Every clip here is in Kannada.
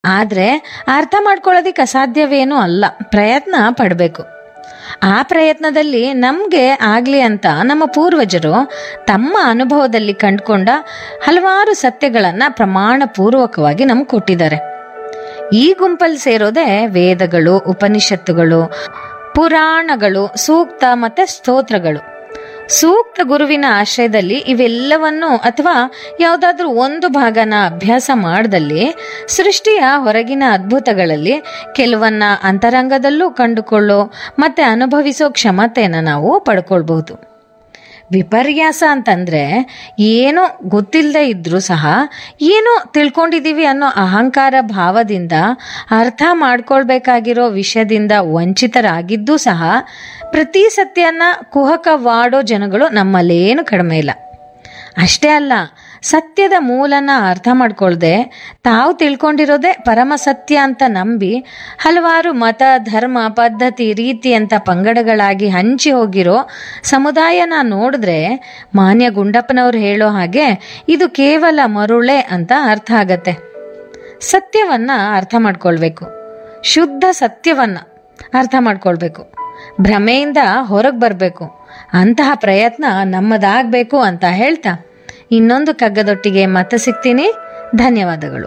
ಆದರೆ ಅರ್ಥ ಮಾಡ್ಕೊಳ್ಳೋದಿಕ್ಕೆ ಅಸಾಧ್ಯವೇನೂ ಅಲ್ಲ ಪ್ರಯತ್ನ ಪಡಬೇಕು ಆ ಪ್ರಯತ್ನದಲ್ಲಿ ನಮಗೆ ಆಗಲಿ ಅಂತ ನಮ್ಮ ಪೂರ್ವಜರು ತಮ್ಮ ಅನುಭವದಲ್ಲಿ ಕಂಡುಕೊಂಡ ಹಲವಾರು ಸತ್ಯಗಳನ್ನು ಪ್ರಮಾಣಪೂರ್ವಕವಾಗಿ ನಮ್ಗೆ ಕೊಟ್ಟಿದ್ದಾರೆ ಈ ಗುಂಪಲ್ಲಿ ಸೇರೋದೇ ವೇದಗಳು ಉಪನಿಷತ್ತುಗಳು ಪುರಾಣಗಳು ಸೂಕ್ತ ಮತ್ತೆ ಸ್ತೋತ್ರಗಳು ಸೂಕ್ತ ಗುರುವಿನ ಆಶ್ರಯದಲ್ಲಿ ಇವೆಲ್ಲವನ್ನು ಅಥವಾ ಯಾವುದಾದ್ರೂ ಒಂದು ಭಾಗನ ಅಭ್ಯಾಸ ಮಾಡದಲ್ಲಿ ಸೃಷ್ಟಿಯ ಹೊರಗಿನ ಅದ್ಭುತಗಳಲ್ಲಿ ಕೆಲವನ್ನ ಅಂತರಂಗದಲ್ಲೂ ಕಂಡುಕೊಳ್ಳೋ ಮತ್ತೆ ಅನುಭವಿಸೋ ಕ್ಷಮತೆಯನ್ನು ನಾವು ಪಡ್ಕೊಳ್ಬಹುದು ವಿಪರ್ಯಾಸ ಅಂತಂದ್ರೆ ಏನೋ ಗೊತ್ತಿಲ್ಲದೆ ಇದ್ರೂ ಸಹ ಏನೋ ತಿಳ್ಕೊಂಡಿದ್ದೀವಿ ಅನ್ನೋ ಅಹಂಕಾರ ಭಾವದಿಂದ ಅರ್ಥ ಮಾಡ್ಕೊಳ್ಬೇಕಾಗಿರೋ ವಿಷಯದಿಂದ ವಂಚಿತರಾಗಿದ್ದೂ ಸಹ ಪ್ರತಿ ಸತ್ಯನ ಕುಹಕವಾಡೋ ಜನಗಳು ನಮ್ಮಲ್ಲೇನು ಕಡಿಮೆ ಇಲ್ಲ ಅಷ್ಟೇ ಅಲ್ಲ ಸತ್ಯದ ಮೂಲನ ಅರ್ಥ ಮಾಡ್ಕೊಳ್ದೆ ತಾವು ತಿಳ್ಕೊಂಡಿರೋದೇ ಪರಮ ಸತ್ಯ ಅಂತ ನಂಬಿ ಹಲವಾರು ಮತ ಧರ್ಮ ಪದ್ಧತಿ ರೀತಿ ಅಂತ ಪಂಗಡಗಳಾಗಿ ಹಂಚಿ ಹೋಗಿರೋ ಸಮುದಾಯನ ನೋಡಿದ್ರೆ ಮಾನ್ಯ ಗುಂಡಪ್ಪನವ್ರು ಹೇಳೋ ಹಾಗೆ ಇದು ಕೇವಲ ಮರುಳೆ ಅಂತ ಅರ್ಥ ಆಗತ್ತೆ ಸತ್ಯವನ್ನ ಅರ್ಥ ಮಾಡ್ಕೊಳ್ಬೇಕು ಶುದ್ಧ ಸತ್ಯವನ್ನ ಅರ್ಥ ಮಾಡ್ಕೊಳ್ಬೇಕು ಭ್ರಮೆಯಿಂದ ಹೊರಗೆ ಬರಬೇಕು ಅಂತಹ ಪ್ರಯತ್ನ ನಮ್ಮದಾಗಬೇಕು ಅಂತ ಹೇಳ್ತಾ ಇನ್ನೊಂದು ಕಗ್ಗದೊಟ್ಟಿಗೆ ಮತ್ತೆ ಸಿಗ್ತೀನಿ ಧನ್ಯವಾದಗಳು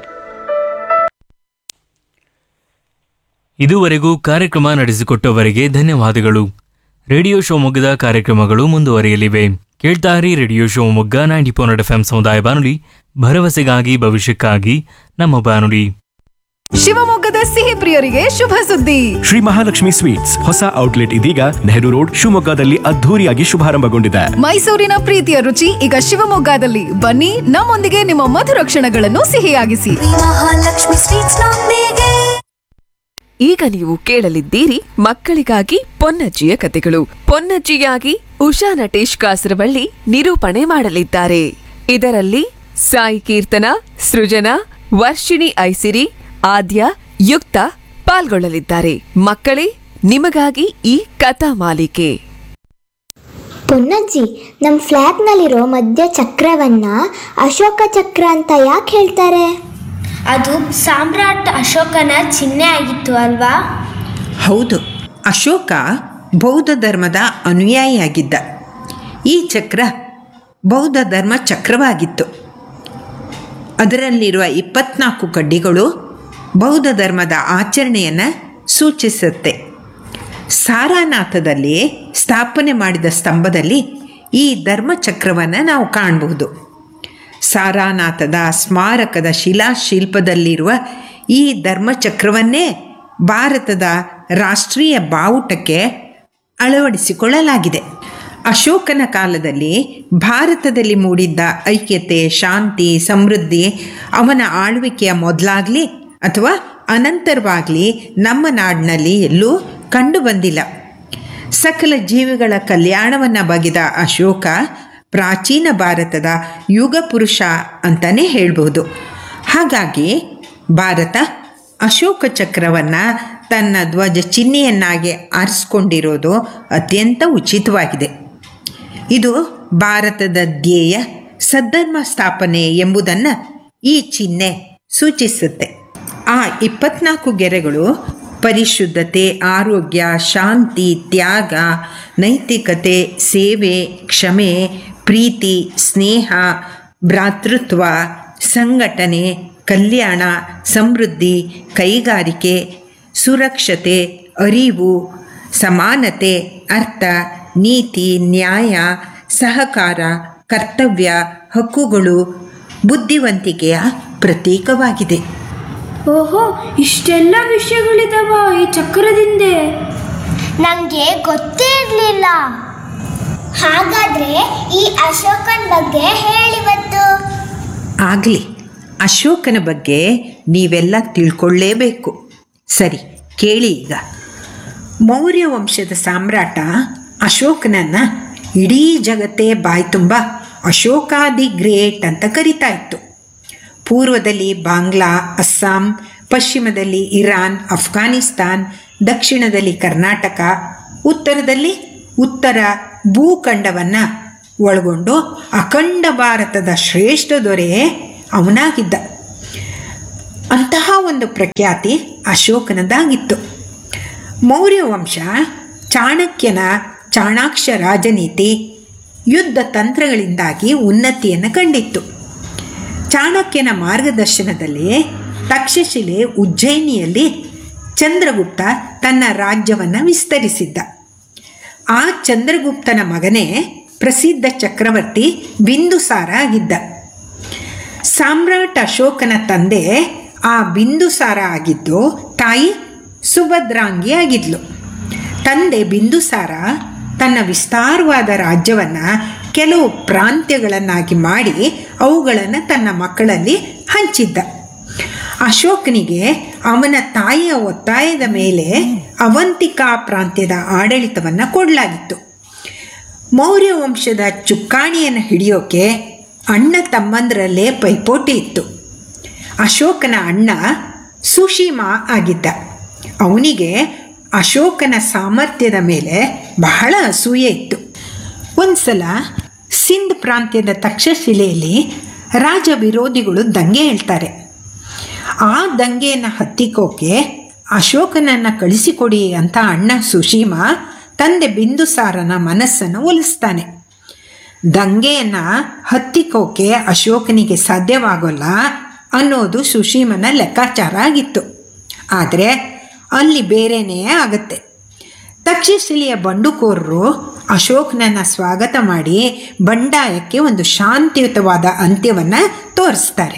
ಇದುವರೆಗೂ ಕಾರ್ಯಕ್ರಮ ನಡೆಸಿಕೊಟ್ಟವರಿಗೆ ಧನ್ಯವಾದಗಳು ರೇಡಿಯೋ ಶಿವಮೊಗ್ಗದ ಕಾರ್ಯಕ್ರಮಗಳು ಮುಂದುವರಿಯಲಿವೆ ಕೇಳ್ತಾರಿ radio Shivamogga ninety four F M ಸಮುದಾಯ ಬಾನುಲಿ ಭರವಸೆಗಾಗಿ ಭವಿಷ್ಯಕ್ಕಾಗಿ ನಮ್ಮ ಬಾನುಲಿ ಶಿವಮೊಗ್ಗದ ಸಿಹಿ ಪ್ರಿಯರಿಗೆ ಶುಭ ಸುದ್ದಿ ಶ್ರೀ ಮಹಾಲಕ್ಷ್ಮಿ ಸ್ವೀಟ್ಸ್ ಹೊಸ ಔಟ್ಲೆಟ್ ಇದೀಗ ನೆಹರು ರೋಡ್ ಶಿವಮೊಗ್ಗದಲ್ಲಿ ಅದ್ಧೂರಿಯಾಗಿ ಶುಭಾರಂಭಗೊಂಡಿದೆ ಮೈಸೂರಿನ ಪ್ರೀತಿಯ ರುಚಿ ಈಗ ಶಿವಮೊಗ್ಗದಲ್ಲಿ ಬನ್ನಿ ನಮ್ಮೊಂದಿಗೆ ನಿಮ್ಮ ಮಧುರ ಕ್ಷಣಗಳನ್ನು ಸಿಹಿಯಾಗಿಸಿ ಮಹಾಲಕ್ಷ್ಮಿ ಸ್ವೀಟ್ಸ್ ನೊಂದಿಗೆ ಈಗ ನೀವು ಕೇಳಲಿದ್ದೀರಿ ಮಕ್ಕಳಿಗಾಗಿ ಪೊನ್ನಜ್ಜಿಯ ಕತೆಗಳು ಪೊನ್ನಜ್ಜಿಯಾಗಿ ಉಷಾ ನಟೇಶ್ ಕಾಸರವಳ್ಳಿ ನಿರೂಪಣೆ ಮಾಡಲಿದ್ದಾರೆ ಇದರಲ್ಲಿ ಸಾಯಿ ಕೀರ್ತನ ಸೃಜನಾ ವರ್ಷಿಣಿ ಐಸಿರಿ ಆದ್ಯ ಯುಕ್ತ ಪಾಲ್ಗೊಳ್ಳಲಿದ್ದಾರೆ ಮಕ್ಕಳೇ ನಿಮಗಾಗಿ ಈ ಕಥಾ ಮಾಲಿಕೆ ಪೊನ್ನಜ್ಜಿ ನಮ್ಮ ಫ್ಲ್ಯಾಗ್ನಲ್ಲಿರೋ ಮಧ್ಯ ಚಕ್ರವನ್ನ ಅಶೋಕ ಚಕ್ರ ಅಂತ ಯಾಕೆ ಹೇಳ್ತಾರೆ ಅದು ಸಾಮ್ರಾಟ್ ಅಶೋಕನ ಚಿಹ್ನೆ ಆಗಿತ್ತು ಅಲ್ವಾ ಹೌದು ಅಶೋಕ ಬೌದ್ಧ ಧರ್ಮದ ಅನುಯಾಯಿಯಾಗಿದ್ದ ಈ ಚಕ್ರ ಬೌದ್ಧ ಧರ್ಮ ಚಕ್ರವಾಗಿತ್ತು ಅದರಲ್ಲಿರುವ ಇಪ್ಪತ್ನಾಲ್ಕು ಕಡ್ಡಿಗಳು ಬೌದ್ಧ ಧರ್ಮದ ಆಚರಣೆಯನ್ನು ಸೂಚಿಸುತ್ತೆ ಸಾರಾನಾಥದಲ್ಲಿ ಸ್ಥಾಪನೆ ಮಾಡಿದ ಸ್ತಂಭದಲ್ಲಿ ಈ ಧರ್ಮಚಕ್ರವನ್ನು ನಾವು ಕಾಣಬಹುದು ಸಾರಾನಾಥದ ಸ್ಮಾರಕದ ಶಿಲಾಶಿಲ್ಪದಲ್ಲಿರುವ ಈ ಧರ್ಮಚಕ್ರವನ್ನೇ ಭಾರತದ ರಾಷ್ಟ್ರೀಯ ಬಾವುಟಕ್ಕೆ ಅಳವಡಿಸಿಕೊಳ್ಳಲಾಗಿದೆ ಅಶೋಕನ ಕಾಲದಲ್ಲಿ ಭಾರತದಲ್ಲಿ ಮೂಡಿದ್ದ ಐಕ್ಯತೆ ಶಾಂತಿ ಸಮೃದ್ಧಿ ಅವನ ಆಳ್ವಿಕೆಯ ಮೊದಲಾಗಲಿ ಅಥವಾ ಅನಂತರವಾಗಲಿ ನಮ್ಮ ನಾಡಿನಲ್ಲಿ ಎಲ್ಲೂ ಕಂಡು ಬಂದಿಲ್ಲ ಸಕಲ ಜೀವಿಗಳ ಕಲ್ಯಾಣವನ್ನು ಬಗೆದ ಅಶೋಕ ಪ್ರಾಚೀನ ಭಾರತದ ಯುಗ ಪುರುಷ ಅಂತಲೇ ಹೇಳ್ಬೋದು ಹಾಗಾಗಿ ಭಾರತ ಅಶೋಕ ಚಕ್ರವನ್ನು ತನ್ನ ಧ್ವಜ ಚಿಹ್ನೆಯನ್ನಾಗಿ ಆರಿಸ್ಕೊಂಡಿರೋದು ಅತ್ಯಂತ ಉಚಿತವಾಗಿದೆ ಇದು ಭಾರತದ ಧ್ಯೇಯ ಸದ್ಧರ್ಮ ಸ್ಥಾಪನೆ ಎಂಬುದನ್ನು ಈ ಚಿಹ್ನೆ ಸೂಚಿಸುತ್ತೆ ಆ ಇಪ್ಪತ್ನಾಲ್ಕು ಗೆರೆಗಳು ಪರಿಶುದ್ಧತೆ ಆರೋಗ್ಯ ಶಾಂತಿ ತ್ಯಾಗ ನೈತಿಕತೆ ಸೇವೆ ಕ್ಷಮೆ ಪ್ರೀತಿ ಸ್ನೇಹ ಭ್ರಾತೃತ್ವ ಸಂಘಟನೆ ಕಲ್ಯಾಣ ಸಮೃದ್ಧಿ ಕೈಗಾರಿಕೆ ಸುರಕ್ಷತೆ ಅರಿವು ಸಮಾನತೆ ಅರ್ಥ ನೀತಿ ನ್ಯಾಯ ಸಹಕಾರ ಕರ್ತವ್ಯ ಹಕ್ಕುಗಳು ಬುದ್ಧಿವಂತಿಕೆಯ ಪ್ರತೀಕವಾಗಿದೆ ಓಹೋ ಇಷ್ಟೆಲ್ಲ ವಿಷಯಗಳಿದಾವ ಈ ಚಕ್ರದಿಂದೆ ನನಗೆ ಗೊತ್ತೇ ಇರಲಿಲ್ಲ ಹಾಗಾದ್ರೆ ಈ ಅಶೋಕನ್ ಬಗ್ಗೆ ಹೇಳಿವತ್ತು ಆಗಲಿ ಅಶೋಕನ ಬಗ್ಗೆ ನೀವೆಲ್ಲ ತಿಳ್ಕೊಳ್ಳೇಬೇಕು ಸರಿ ಕೇಳಿ ಈಗ ಮೌರ್ಯ ವಂಶದ ಸಾಮ್ರಾಟ ಅಶೋಕನನ್ನು ಇಡೀ ಜಗತ್ತೇ ಬಾಯಿ ತುಂಬ ಅಶೋಕ ದಿ ಗ್ರೇಟ್ ಅಂತ ಕರಿತಾ ಇತ್ತು ಪೂರ್ವದಲ್ಲಿ ಬಾಂಗ್ಲಾ ಅಸ್ಸಾಂ ಪಶ್ಚಿಮದಲ್ಲಿ ಇರಾನ್ ಅಫ್ಘಾನಿಸ್ತಾನ್ ದಕ್ಷಿಣದಲ್ಲಿ ಕರ್ನಾಟಕ ಉತ್ತರದಲ್ಲಿ ಉತ್ತರ ಭೂಖಂಡವನ್ನು ಒಳಗೊಂಡು ಅಖಂಡ ಭಾರತದ ಶ್ರೇಷ್ಠ ದೊರೆ ಅವನಾಗಿದ್ದ ಅಂತಹ ಒಂದು ಪ್ರಖ್ಯಾತಿ ಅಶೋಕನದಾಗಿತ್ತು ಮೌರ್ಯ ವಂಶ ಚಾಣಕ್ಯನ ಚಾಣಾಕ್ಷ ರಾಜನೀತಿ ಯುದ್ಧ ತಂತ್ರಗಳಿಂದಾಗಿ ಉನ್ನತಿಯನ್ನು ಕಂಡಿತ್ತು ಚಾಣಕ್ಯನ ಮಾರ್ಗದರ್ಶನದಲ್ಲಿ ತಕ್ಷಶಿಲೆ ಉಜ್ಜಯಿನಿಯಲ್ಲಿ ಚಂದ್ರಗುಪ್ತ ತನ್ನ ರಾಜ್ಯವನ್ನು ವಿಸ್ತರಿಸಿದ್ದ ಆ ಚಂದ್ರಗುಪ್ತನ ಮಗನೇ ಪ್ರಸಿದ್ಧ ಚಕ್ರವರ್ತಿ ಬಿಂದುಸಾರ ಆಗಿದ್ದ ಸಾಮ್ರಾಟ್ ಅಶೋಕನ ತಂದೆ ಆ ಬಿಂದುಸಾರ ಆಗಿದ್ದು ತಾಯಿ ಸುಭದ್ರಾಂಗಿ ಆಗಿದ್ಲು ತಂದೆ ಬಿಂದುಸಾರ ತನ್ನ ವಿಸ್ತಾರವಾದ ರಾಜ್ಯವನ್ನು ಕೆಲವು ಪ್ರಾಂತ್ಯಗಳನ್ನಾಗಿ ಮಾಡಿ ಅವುಗಳನ್ನು ತನ್ನ ಮಕ್ಕಳಲ್ಲಿ ಹಂಚಿದ್ದ ಅಶೋಕನಿಗೆ ಅವನ ತಾಯಿಯ ಒತ್ತಾಯದ ಮೇಲೆ ಅವಂತಿಕಾ ಪ್ರಾಂತ್ಯದ ಆಡಳಿತವನ್ನು ಕೊಡಲಾಗಿತ್ತು ಮೌರ್ಯ ವಂಶದ ಚುಕ್ಕಾಣಿಯನ್ನು ಹಿಡಿಯೋಕೆ ಅಣ್ಣ ತಮ್ಮಂದರಲ್ಲೇ ಪೈಪೋಟಿ ಇತ್ತು ಅಶೋಕನ ಅಣ್ಣ ಸುಶೀಮ ಆಗಿದ್ದ ಅವನಿಗೆ ಅಶೋಕನ ಸಾಮರ್ಥ್ಯದ ಮೇಲೆ ಬಹಳ ಅಸೂಯೆ ಇತ್ತು ಒಂದ್ಸಲ ಸಿಂಧ್ ಪ್ರಾಂತ್ಯದ ತಕ್ಷಶಿಲೆಯಲ್ಲಿ ರಾಜ ವಿರೋಧಿಗಳು ದಂಗೆ ಹೇಳ್ತಾರೆ ಆ ದಂಗೆಯನ್ನು ಹತ್ತಿಕ್ಕೋಕೆ ಅಶೋಕನನ್ನು ಕಳಿಸಿಕೊಡಿ ಅಂತ ಅಣ್ಣ ಸುಶೀಮ ತಂದೆ ಬಿಂದುಸಾರನ ಮನಸ್ಸನ್ನು ಒಲಿಸ್ತಾನೆ ದಂಗೆಯನ್ನು ಹತ್ತಿಕ್ಕೋಕೆ ಅಶೋಕನಿಗೆ ಸಾಧ್ಯವಾಗೋಲ್ಲ ಅನ್ನೋದು ಸುಶೀಮನ ಲೆಕ್ಕಾಚಾರ ಆಗಿತ್ತು ಆದರೆ ಅಲ್ಲಿ ಬೇರೆನೇ ಆಗತ್ತೆ ತಕ್ಷಶಿಲೆಯ ಬಂಡುಕೋರರು ಅಶೋಕನನ್ನು ಸ್ವಾಗತ ಮಾಡಿ ಬಂಡಾಯಕ್ಕೆ ಒಂದು ಶಾಂತಿಯುತವಾದ ಅಂತ್ಯವನ್ನು ತೋರಿಸ್ತಾರೆ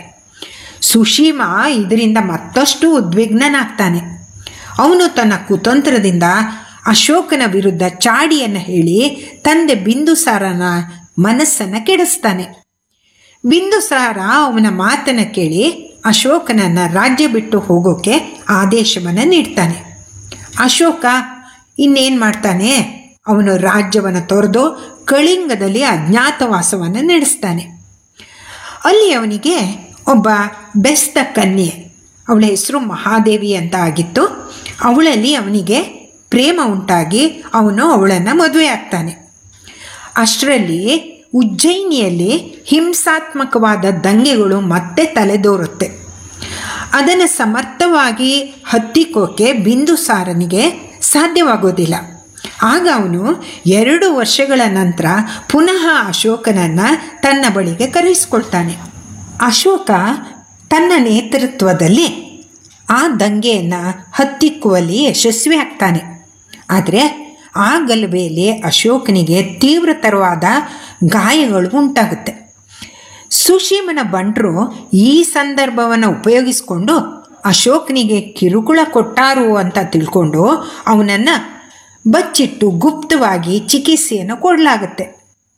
ಸುಶೀಮ ಇದರಿಂದ ಮತ್ತಷ್ಟು ಉದ್ವಿಗ್ನನಾಗ್ತಾನೆ ಅವನು ತನ್ನ ಕುತಂತ್ರದಿಂದ ಅಶೋಕನ ವಿರುದ್ಧ ಚಾಡಿಯನ್ನು ಹೇಳಿ ತಂದೆ ಬಿಂದುಸಾರನ ಮನಸ್ಸನ್ನು ಕೆಡಿಸ್ತಾನೆ ಬಿಂದುಸಾರ ಅವನ ಮಾತನ್ನು ಕೇಳಿ ಅಶೋಕನನ್ನು ರಾಜ್ಯ ಬಿಟ್ಟು ಹೋಗೋಕೆ ಆದೇಶವನ್ನು ನೀಡ್ತಾನೆ ಅಶೋಕ ಇನ್ನೇನು ಮಾಡ್ತಾನೆ ಅವನು ರಾಜ್ಯವನ್ನು ತೊರೆದು ಕಳಿಂಗದಲ್ಲಿ ಅಜ್ಞಾತವಾಸವನ್ನು ನಡೆಸ್ತಾನೆ ಅಲ್ಲಿ ಅವನಿಗೆ ಒಬ್ಬ ಬೆಸ್ತ ಕನ್ಯೆ ಅವಳ ಹೆಸರು ಮಹಾದೇವಿ ಅಂತ ಆಗಿತ್ತು ಅವಳಲ್ಲಿ ಅವನಿಗೆ ಪ್ರೇಮ ಉಂಟಾಗಿ ಅವನು ಅವಳನ್ನು ಮದುವೆ ಆಗ್ತಾನೆ ಅಷ್ಟರಲ್ಲಿ ಉಜ್ಜಯಿನಿಯಲ್ಲಿ ಹಿಂಸಾತ್ಮಕವಾದ ದಂಗೆಗಳು ಮತ್ತೆ ತಲೆದೋರುತ್ತೆ ಅದನ್ನು ಸಮರ್ಥವಾಗಿ ಹತ್ತಿಕ್ಕೋಕೆ ಬಿಂದುಸಾರನಿಗೆ ಸಾಧ್ಯವಾಗೋದಿಲ್ಲ ಆಗ ಅವನು ಎರಡು ವರ್ಷಗಳ ನಂತರ ಪುನಃ ಅಶೋಕನನ್ನು ತನ್ನ ಬಳಿಗೆ ಕರೆಸಿಕೊಳ್ತಾನೆ ಅಶೋಕ ತನ್ನ ನೇತೃತ್ವದಲ್ಲಿ ಆ ದಂಗೆಯನ್ನು ಹತ್ತಿಕ್ಕುವಲ್ಲಿ ಯಶಸ್ವಿ ಆಗ್ತಾನೆ ಆದರೆ ಆ ಗಲಭೆಯಲ್ಲಿ ಅಶೋಕನಿಗೆ ತೀವ್ರತರವಾದ ಗಾಯಗಳು ಉಂಟಾಗುತ್ತೆ ಸುಶೀಮನ ಬಂಟರು ಈ ಸಂದರ್ಭವನ್ನು ಉಪಯೋಗಿಸಿಕೊಂಡು ಅಶೋಕನಿಗೆ ಕಿರುಕುಳ ಕೊಟ್ಟಾರು ಅಂತ ತಿಳ್ಕೊಂಡು ಅವನನ್ನು ಬಚ್ಚಿಟ್ಟು ಗುಪ್ತವಾಗಿ ಚಿಕಿತ್ಸೆಯನ್ನು ಕೊಡಲಾಗುತ್ತೆ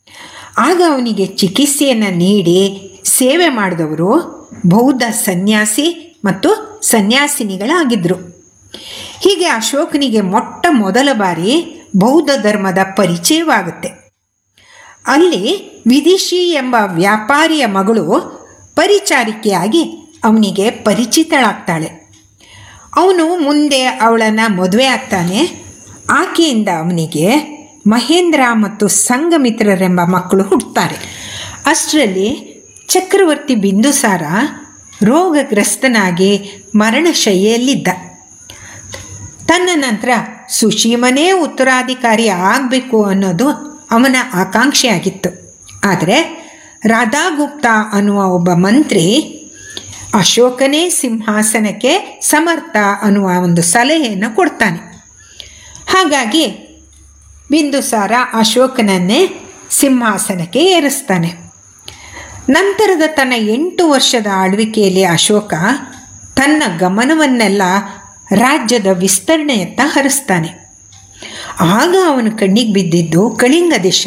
ಆಗ ಅವನಿಗೆ ಚಿಕಿತ್ಸೆಯನ್ನು ನೀಡಿ ಸೇವೆ ಮಾಡಿದವರು ಬೌದ್ಧ ಸನ್ಯಾಸಿ ಮತ್ತು ಸನ್ಯಾಸಿನಿಗಳಾಗಿದ್ದರು ಹೀಗೆ ಅಶೋಕನಿಗೆ ಮೊಟ್ಟ ಮೊದಲ ಬಾರಿ ಬೌದ್ಧ ಧರ್ಮದ ಪರಿಚಯವಾಗುತ್ತೆ ಅಲ್ಲಿ ವಿದಿಶಿ ಎಂಬ ವ್ಯಾಪಾರಿಯ ಮಗಳು ಪರಿಚಾರಿಕೆಯಾಗಿ ಅವನಿಗೆ ಪರಿಚಿತಳಾಗ್ತಾಳೆ ಅವನು ಮುಂದೆ ಅವಳನ್ನು ಮದುವೆ ಆಗ್ತಾನೆ ಆಕೆಯಿಂದ ಅವನಿಗೆ ಮಹೇಂದ್ರ ಮತ್ತು ಸಂಘಮಿತ್ರರೆಂಬ ಮಕ್ಕಳು ಹುಟ್ಟುತ್ತಾರೆ ಅಷ್ಟರಲ್ಲಿ ಚಕ್ರವರ್ತಿ ಬಿಂದುಸಾರ ರೋಗಗ್ರಸ್ತನಾಗಿ ಮರಣಶಯ್ಯೆಯಲ್ಲಿದ್ದ ತನ್ನ ನಂತರ ಸುಶೀಮನೇ ಉತ್ತರಾಧಿಕಾರಿ ಆಗಬೇಕು ಅನ್ನೋದು ಅವನ ಆಕಾಂಕ್ಷೆಯಾಗಿತ್ತು ಆದರೆ ರಾಧಾಗುಪ್ತ ಅನ್ನುವ ಒಬ್ಬ ಮಂತ್ರಿ ಅಶೋಕನೇ ಸಿಂಹಾಸನಕ್ಕೆ ಸಮರ್ಥ ಅನ್ನುವ ಒಂದು ಸಲಹೆಯನ್ನು ಕೊಡ್ತಾನೆ ಹಾಗಾಗಿ ಬಿಂದುಸಾರ ಅಶೋಕನನ್ನೇ ಸಿಂಹಾಸನಕ್ಕೆ ಏರಿಸ್ತಾನೆ ನಂತರದ ತನ್ನ ಎಂಟು ವರ್ಷದ ಆಳ್ವಿಕೆಯಲ್ಲಿ ಅಶೋಕ ತನ್ನ ಗಮನವನ್ನೆಲ್ಲ ರಾಜ್ಯದ ವಿಸ್ತರಣೆಯತ್ತ ಹರಿಸ್ತಾನೆ ಆಗ ಅವನು ಕಣ್ಣಿಗೆ ಬಿದ್ದಿದ್ದು ಕಳಿಂಗ ದೇಶ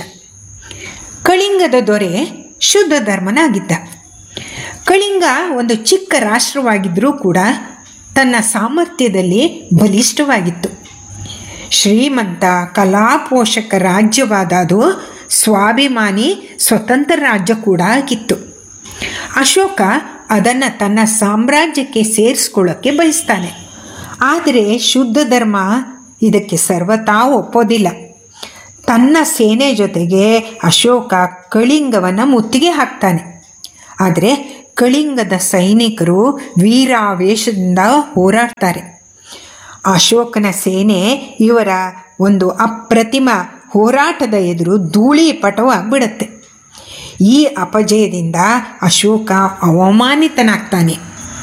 ಕಳಿಂಗದ ದೊರೆ ಶುದ್ಧ ಧರ್ಮನಾಗಿದ್ದ ಕಳಿಂಗ ಒಂದು ಚಿಕ್ಕ ರಾಷ್ಟ್ರವಾಗಿದ್ದರೂ ಕೂಡ ತನ್ನ ಸಾಮರ್ಥ್ಯದಲ್ಲಿ ಬಲಿಷ್ಠವಾಗಿತ್ತು ಶ್ರೀಮಂತ ಕಲಾಪೋಷಕ ರಾಜ್ಯವಾದ ಅದು ಸ್ವಾಭಿಮಾನಿ ಸ್ವತಂತ್ರ ರಾಜ್ಯ ಕೂಡ ಆಗಿತ್ತು ಅಶೋಕ ಅದನ್ನು ತನ್ನ ಸಾಮ್ರಾಜ್ಯಕ್ಕೆ ಸೇರಿಸ್ಕೊಳ್ಳೋಕ್ಕೆ ಬಯಸ್ತಾನೆ ಆದರೆ ಶುದ್ಧ ಧರ್ಮ ಇದಕ್ಕೆ ಸರ್ವತಾ ಒಪ್ಪೋದಿಲ್ಲ ತನ್ನ ಸೇನೆ ಜೊತೆಗೆ ಅಶೋಕ ಕಳಿಂಗವನ್ನು ಮುತ್ತಿಗೆ ಹಾಕ್ತಾನೆ ಆದರೆ ಕಳಿಂಗದ ಸೈನಿಕರು ವೀರಾವೇಶದಿಂದ ಹೋರಾಡ್ತಾರೆ ಅಶೋಕನ ಸೇನೆ ಇವರ ಒಂದು ಅಪ್ರತಿಮ ಹೋರಾಟದ ಎದುರು ಧೂಳಿ ಪಟವಾಗ್ಬಿಡತ್ತೆ ಈ ಅಪಜಯದಿಂದ ಅಶೋಕ ಅವಮಾನಿತನಾಗ್ತಾನೆ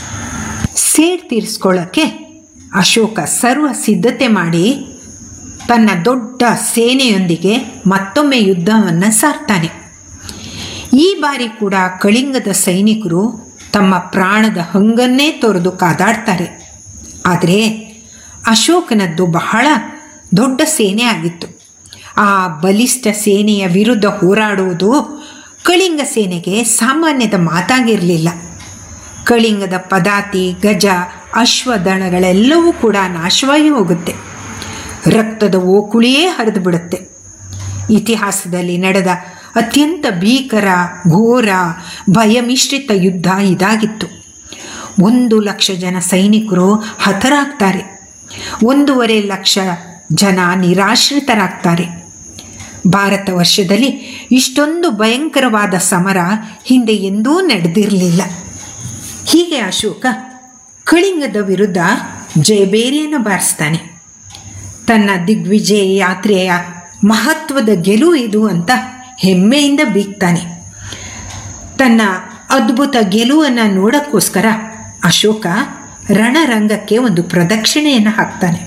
ಸೇಡ್ ತೀರಿಸ್ಕೊಳ್ಳೋಕ್ಕೆ ಅಶೋಕ ಸರ್ವ ಸಿದ್ಧತೆ ಮಾಡಿ ತನ್ನ ದೊಡ್ಡ ಸೇನೆಯೊಂದಿಗೆ ಮತ್ತೊಮ್ಮೆ ಯುದ್ಧವನ್ನು ಸಾರ್ತಾನೆ ಈ ಬಾರಿ ಕೂಡ ಕಳಿಂಗದ ಸೈನಿಕರು ತಮ್ಮ ಪ್ರಾಣದ ಹಂಗನ್ನೇ ತೊರೆದು ಕಾದಾಡ್ತಾರೆ ಆದರೆ ಅಶೋಕನದ್ದು ಬಹಳ ದೊಡ್ಡ ಸೇನೆ ಆಗಿತ್ತು ಆ ಬಲಿಷ್ಠ ಸೇನೆಯ ವಿರುದ್ಧ ಹೋರಾಡುವುದು ಕಳಿಂಗ ಸೇನೆಗೆ ಸಾಮಾನ್ಯದ ಮಾತಾಗಿರಲಿಲ್ಲ ಕಳಿಂಗದ ಪದಾತಿ ಗಜ ಅಶ್ವದಳಗಳೆಲ್ಲವೂ ಕೂಡ ನಾಶವಾಗಿ ಹೋಗುತ್ತೆ ರಕ್ತದ ಓಕುಳಿಯೇ ಹರಿದು ಬಿಡುತ್ತೆ ಇತಿಹಾಸದಲ್ಲಿ ನಡೆದ ಅತ್ಯಂತ ಭೀಕರ ಘೋರ ಭಯಮಿಶ್ರಿತ ಯುದ್ಧ ಇದಾಗಿತ್ತು ಒಂದು ಲಕ್ಷ ಜನ ಸೈನಿಕರು ಹತರಾಗ್ತಾರೆ ಒಂದೂವರೆ ಲಕ್ಷ ಜನ ನಿರಾಶ್ರಿತರಾಗ್ತಾರೆ ಭಾರತ ವರ್ಷದಲ್ಲಿ ಇಷ್ಟೊಂದು ಭಯಂಕರವಾದ ಸಮರ ಹಿಂದೆ ಎಂದೂ ನಡೆದಿರಲಿಲ್ಲ ಹೀಗೆ ಅಶೋಕ ಕಳಿಂಗದ ವಿರುದ್ಧ ಜಯಬೇರಿಯನ್ನು ಬಾರಿಸ್ತಾನೆ ತನ್ನ ದಿಗ್ವಿಜಯ ಯಾತ್ರೆಯ ಮಹತ್ವದ ಗೆಲುವು ಇದು ಅಂತ ಹೆಮ್ಮೆಯಿಂದ ಬೀಗ್ತಾನೆ ತನ್ನ ಅದ್ಭುತ ಗೆಲುವನ್ನು ನೋಡೋಕ್ಕೋಸ್ಕರ ಅಶೋಕ ರಣರಂಗಕ್ಕೆ ಒಂದು ಪ್ರದಕ್ಷಿಣೆಯನ್ನು ಹಾಕ್ತಾನೆ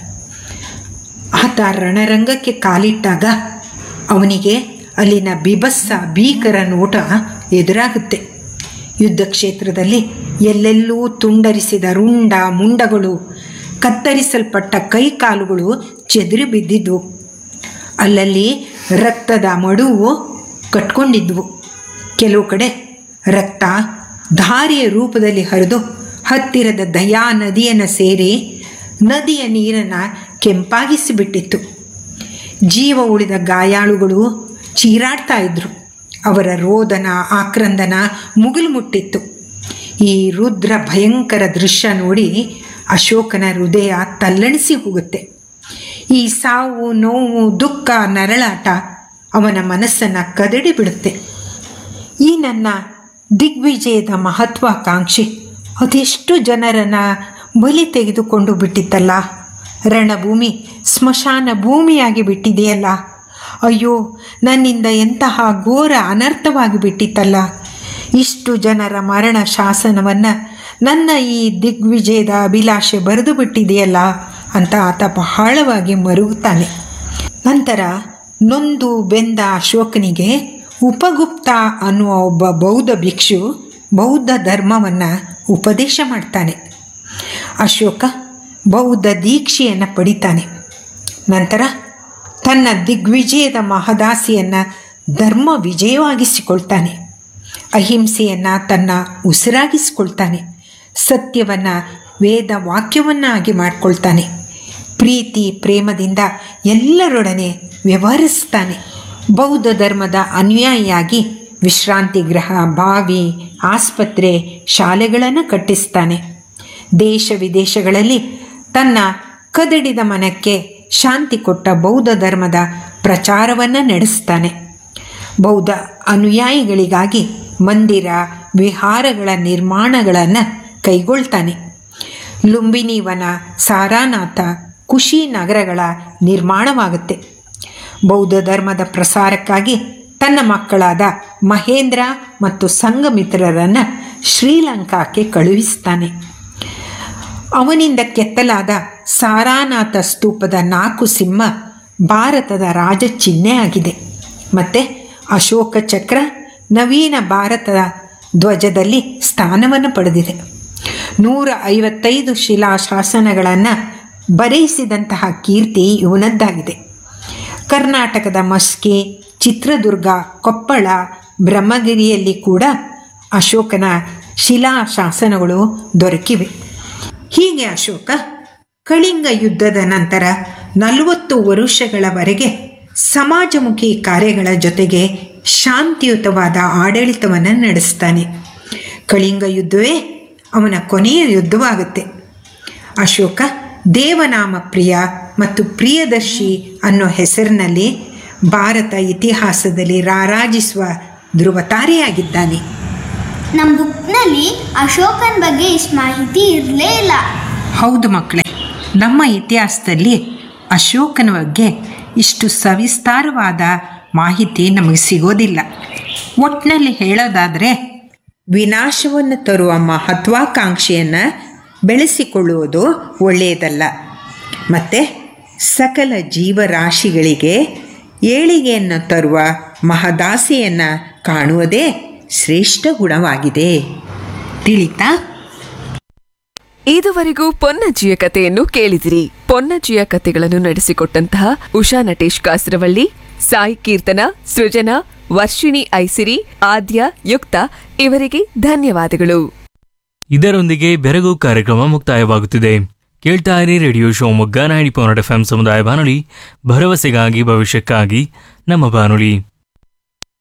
ಆತ ರಣರಂಗಕ್ಕೆ ಕಾಲಿಟ್ಟಾಗ ಅವನಿಗೆ ಅಲ್ಲಿನ ಬಿಭತ್ಸ ಭೀಕರ ನೋಟ ಎದುರಾಗುತ್ತೆ ಯುದ್ಧ ಕ್ಷೇತ್ರದಲ್ಲಿ ಎಲ್ಲೆಲ್ಲೂ ತುಂಡರಿಸಿದ ರುಂಡ ಮುಂಡಗಳು ಕತ್ತರಿಸಲ್ಪಟ್ಟ ಕೈಕಾಲುಗಳು ಚೆದರಿ ಬಿದ್ದಿದ್ವು ಅಲ್ಲಲ್ಲಿ ರಕ್ತದ ಮಡುವು ಕಟ್ಕೊಂಡಿದ್ವು ಕೆಲವು ಕಡೆ ರಕ್ತ ಧಾರಿಯ ರೂಪದಲ್ಲಿ ಹರಿದು ಹತ್ತಿರದ ದಯಾ ನದಿಯನ್ನು ಸೇರಿ ನದಿಯ ನೀರನ್ನು ಕೆಂಪಾಗಿಸಿಬಿಟ್ಟಿತ್ತು ಜೀವ ಉಳಿದ ಗಾಯಾಳುಗಳು ಚೀರಾಡ್ತಾ ಇದ್ರು ಅವರ ರೋದನ ಆಕ್ರಂದನ ಮುಗಿಲು ಮುಟ್ಟಿತ್ತು ಈ ರುದ್ರ ಭಯಂಕರ ದೃಶ್ಯ ನೋಡಿ ಅಶೋಕನ ಹೃದಯ ತಲ್ಲಣಿಸಿ ಹೋಗುತ್ತೆ ಈ ಸಾವು ನೋವು ದುಃಖ ನರಳಾಟ ಅವನ ಮನಸ್ಸನ್ನು ಕದಡಿ ಬಿಡುತ್ತೆ ಈ ನನ್ನ ದಿಗ್ವಿಜಯದ ಮಹತ್ವಾಕಾಂಕ್ಷಿ ಅದೆಷ್ಟು ಜನರನ್ನು ಬಲಿ ತೆಗೆದುಕೊಂಡು ಬಿಟ್ಟಿತ್ತಲ್ಲ ರಣಭೂಮಿ ಸ್ಮಶಾನ ಭೂಮಿಯಾಗಿ ಬಿಟ್ಟಿದೆಯಲ್ಲ ಅಯ್ಯೋ ನನ್ನಿಂದ ಎಂತಹ ಘೋರ ಅನರ್ಥವಾಗಿ ಬಿಟ್ಟಿತ್ತಲ್ಲ ಇಷ್ಟು ಜನರ ಮರಣ ಶಾಸನವನ್ನು ನನ್ನ ಈ ದಿಗ್ವಿಜಯದ ಅಭಿಲಾಷೆ ಬರೆದು ಬಿಟ್ಟಿದೆಯಲ್ಲ ಅಂತ ಆತ ಬಹಳವಾಗಿ ಮರುಗುತ್ತಾನೆ ನಂತರ ನೊಂದು ಬೆಂದ ಅಶೋಕನಿಗೆ ಉಪಗುಪ್ತ ಅನ್ನುವ ಒಬ್ಬ ಬೌದ್ಧ ಭಿಕ್ಷು ಬೌದ್ಧ ಧರ್ಮವನ್ನು ಉಪದೇಶ ಮಾಡ್ತಾನೆ ಅಶೋಕ ಬೌದ್ಧ ದೀಕ್ಷೆಯನ್ನು ಪಡಿತಾನೆ ನಂತರ ತನ್ನ ದಿಗ್ವಿಜಯದ ಮಹದಾಸಿಯನ್ನು ಧರ್ಮ ವಿಜಯವಾಗಿಸಿಕೊಳ್ತಾನೆ ಅಹಿಂಸೆಯನ್ನು ತನ್ನ ಉಸಿರಾಗಿಸಿಕೊಳ್ತಾನೆ ಸತ್ಯವನ್ನು ವೇದ ವಾಕ್ಯವನ್ನಾಗಿ ಮಾಡಿಕೊಳ್ತಾನೆ ಪ್ರೀತಿ ಪ್ರೇಮದಿಂದ ಎಲ್ಲರೊಡನೆ ವ್ಯವಹರಿಸ್ತಾನೆ ಬೌದ್ಧ ಧರ್ಮದ ಅನುಯಾಯಿಯಾಗಿ ವಿಶ್ರಾಂತಿ ಗೃಹ ಬಾವಿ ಆಸ್ಪತ್ರೆ ಶಾಲೆಗಳನ್ನು ಕಟ್ಟಿಸ್ತಾನೆ ದೇಶ ವಿದೇಶಗಳಲ್ಲಿ ತನ್ನ ಕದಡಿದ ಮನಕ್ಕೆ ಶಾಂತಿ ಕೊಟ್ಟ ಬೌದ್ಧ ಧರ್ಮದ ಪ್ರಚಾರವನ್ನು ನಡೆಸ್ತಾನೆ ಬೌದ್ಧ ಅನುಯಾಯಿಗಳಿಗಾಗಿ ಮಂದಿರ ವಿಹಾರಗಳ ನಿರ್ಮಾಣಗಳನ್ನು ಕೈಗೊಳ್ತಾನೆ ಲುಂಬಿನಿ ವನ ಸಾರಾನಾಥ ಕುಶಿ ನಗರಗಳ ನಿರ್ಮಾಣವಾಗುತ್ತೆ ಬೌದ್ಧ ಧರ್ಮದ ಪ್ರಸಾರಕ್ಕಾಗಿ ತನ್ನ ಮಕ್ಕಳಾದ ಮಹೇಂದ್ರ ಮತ್ತು ಸಂಘಮಿತ್ರರನ್ನು ಶ್ರೀಲಂಕಾಕ್ಕೆ ಕಳುಹಿಸ್ತಾನೆ ಅವನಿಂದ ಕೆತ್ತಲಾದ ಸಾರಾನಾಥ ಸ್ತೂಪದ ನಾಲ್ಕು ಸಿಂಹ ಭಾರತದ ರಾಜ ಚಿಹ್ನೆ ಆಗಿದೆ ಮತ್ತು ಅಶೋಕ ಚಕ್ರ ನವೀನ ಭಾರತದ ಧ್ವಜದಲ್ಲಿ ಸ್ಥಾನವನ್ನು ಪಡೆದಿದೆ ನೂರ ಐವತ್ತೈದು ಶಿಲಾಶಾಸನಗಳನ್ನು ಬರೆಯಿಸಿದಂತಹ ಕೀರ್ತಿ ಇವನದ್ದಾಗಿದೆ ಕರ್ನಾಟಕದ ಮಸ್ಕಿ ಚಿತ್ರದುರ್ಗ ಕೊಪ್ಪಳ ಬ್ರಹ್ಮಗಿರಿಯಲ್ಲಿ ಕೂಡ ಅಶೋಕನ ಶಿಲಾಶಾಸನಗಳು ದೊರಕಿವೆ ಹೀಗೆ ಅಶೋಕ ಕಳಿಂಗ ಯುದ್ಧದ ನಂತರ ನಲವತ್ತು ವರುಷಗಳವರೆಗೆ ಸಮಾಜಮುಖಿ ಕಾರ್ಯಗಳ ಜೊತೆಗೆ ಶಾಂತಿಯುತವಾದ ಆಡಳಿತವನ್ನು ನಡೆಸ್ತಾನೆ ಕಳಿಂಗ ಯುದ್ಧವೇ ಅವನ ಕೊನೆಯ ಯುದ್ಧವಾಗುತ್ತೆ ಅಶೋಕ ದೇವನಾಮ ಪ್ರಿಯ ಮತ್ತು ಪ್ರಿಯದರ್ಶಿ ಅನ್ನೋ ಹೆಸರಿನಲ್ಲಿ ಭಾರತ ಇತಿಹಾಸದಲ್ಲಿ ರಾರಾಜಿಸುವ ಧ್ರುವತಾರೆಯಾಗಿದ್ದಾನೆ ನಮ್ಮ ಬುಕ್ನಲ್ಲಿ ಅಶೋಕನ ಬಗ್ಗೆ ಇಷ್ಟು ಮಾಹಿತಿ ಇರಲೇ ಇಲ್ಲ ಹೌದು ಮಕ್ಕಳೇ ನಮ್ಮ ಇತಿಹಾಸದಲ್ಲಿ ಅಶೋಕನ ಬಗ್ಗೆ ಇಷ್ಟು ಸವಿಸ್ತಾರವಾದ ಮಾಹಿತಿ ನಮಗೆ ಸಿಗೋದಿಲ್ಲ ಒಟ್ಟಿನಲ್ಲಿ ಹೇಳೋದಾದರೆ ವಿನಾಶವನ್ನು ತರುವ ಮಹತ್ವಾಕಾಂಕ್ಷೆಯನ್ನು ಬೆಳೆಸಿಕೊಳ್ಳುವುದು ಒಳ್ಳೆಯದಲ್ಲ ಮತ್ತು ಸಕಲ ಜೀವರಾಶಿಗಳಿಗೆ ಏಳಿಗೆಯನ್ನು ತರುವ ಮಹದಾಸೆಯನ್ನು ಕಾಣುವುದೇ ಶ್ರೇಷ್ಠ ಗುಣವಾಗಿದೆ ತಿಳಿತಾ ಇದುವರೆಗೂ ಪೊನ್ನಜ್ಜಿಯ ಕಥೆಯನ್ನು ಕೇಳಿದಿರಿ ಪೊನ್ನಜ್ಜಿಯ ಕಥೆಗಳನ್ನು ನಡೆಸಿಕೊಟ್ಟಂತಹ ಉಷಾ ನಟೇಶ್ ಕಾಸರವಳ್ಳಿ ಸಾಯಿ ಕೀರ್ತನ ಸೃಜನಾ ವರ್ಷಿಣಿ ಐಸಿರಿ ಆದ್ಯ ಯುಕ್ತ ಇವರಿಗೆ ಧನ್ಯವಾದಗಳು ಇದರೊಂದಿಗೆ ಬೆರಗು ಕಾರ್ಯಕ್ರಮ ಮುಕ್ತಾಯವಾಗುತ್ತಿದೆ ಕೇಳ್ತಾ ಇರಿ radio Shivamogga ninety point F M ಸಮುದಾಯ ಬಾನುಲಿ ಭರವಸೆಗಾಗಿ ಭವಿಷ್ಯಕ್ಕಾಗಿ ನಮ್ಮ ಬಾನುಲಿ